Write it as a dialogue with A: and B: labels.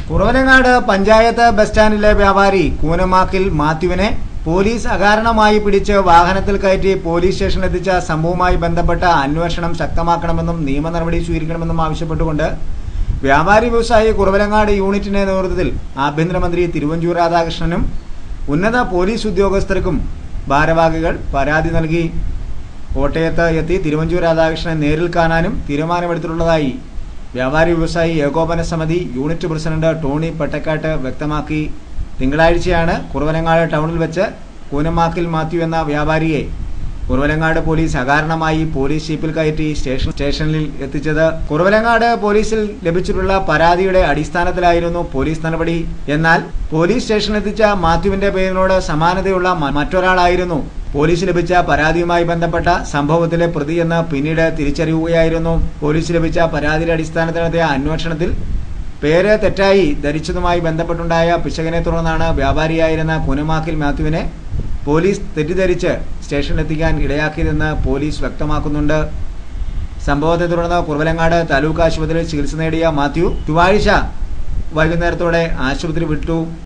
A: കുറവനങ്ങാട് panchayat bus സ്റ്റാൻഡിലെ വ്യാപാരി കൂനമാക്കിൽ മാത്യുവിനെ police അകാരണമായി പിടിച്ച് വാഹനത്തിൽ കയറ്റി പോലീസ് സ്റ്റേഷനിലെത്തിച്ച സംഭവവുമായി ബന്ധപ്പെട്ട അന്വേഷണം ശക്തമാക്കണമെന്നും നിയമ നടപടി സ്വീകരിക്കണമെന്നും ആവശ്യപ്പെട്ടുകൊണ്ട് വ്യാപാരി വ്യവസായി കുറവലങ്ങാട് യൂണിറ്റിന്റെ നേതൃത്വത്തിൽ ആഭ്യന്തരമന്ത്രി തിരുവഞ്ചൂർ രാധാകൃഷ്ണനും ഉന്നത പോലീസ് ഉദ്യോഗസ്ഥർക്കും ഭാരവാഹികൾ പരാതി നൽകി കോട്ടയത്ത് എത്തി തിരുവഞ്ചൂർ രാധാകൃഷ്ണനെ നേരിൽ കാണാനും തീരുമാനമെടുത്തിട്ടുള്ളതായി വ്യാപാരി വ്യവസായി ഏകോപന സമിതി യൂണിറ്റ് പ്രസിഡന്റ് ടോണി പട്ടക്കാട്ട് വ്യക്തമാക്കി തിങ്കളാഴ്ചയാണ് കുറവലങ്ങാട് ടൗണിൽ വെച്ച് കൂനമാക്കിൽ മാത്യു എന്ന വ്യാപാരിയെ കുറവലങ്ങാട് പോലീസ് അകാരണമായി പോലീസ് ജീപ്പിൽ കയറ്റി സ്റ്റേഷൻ സ്റ്റേഷനിൽ എത്തിച്ചത് കുറവലങ്ങാട് പോലീസിൽ ലഭിച്ചിട്ടുള്ള പരാതിയുടെ അടിസ്ഥാനത്തിലായിരുന്നു പോലീസ് നടപടി എന്നാൽ പോലീസ് സ്റ്റേഷനിൽ എത്തിച്ച മാത്യുവിന്റെ പേരിനോട് സമാനതയുള്ള മ- മറ്റൊരാളായിരുന്നു പോലീസ് ലഭിച്ച പരാതിയുമായി ബന്ധപ്പെട്ട സംഭവത്തിലെ പ്രതിയെന്ന് പിന്നീട് തിരിച്ചറിയുകയായിരുന്നു പോലീസ് ലഭിച്ച പരാതിയുടെ അടിസ്ഥാനത്തിൽ നടത്തിയ അന്വേഷണത്തിൽ പേര് തെറ്റായി ധരിച്ചതുമായി ബന്ധപ്പെട്ടുണ്ടായ പിശകിനെ തുടർന്നാണ് വ്യാപാരിയായിരുന്ന കുനമാക്കിൽ മാത്യുവിനെ പോലീസ് തെറ്റിദ്ധരിച്ച് സ്റ്റേഷനിലെത്തിക്കാൻ ഇടയാക്കിയതെന്ന് പോലീസ് വ്യക്തമാക്കുന്നുണ്ട് സംഭവത്തെ തുടർന്ന് കുറവലങ്ങാട് താലൂക്ക് ആശുപത്രിയിൽ ചികിത്സ നേടിയ മാത്യു ചൊവ്വാഴ്ച വൈകുന്നേരത്തോടെ ആശുപത്രി വിട്ടു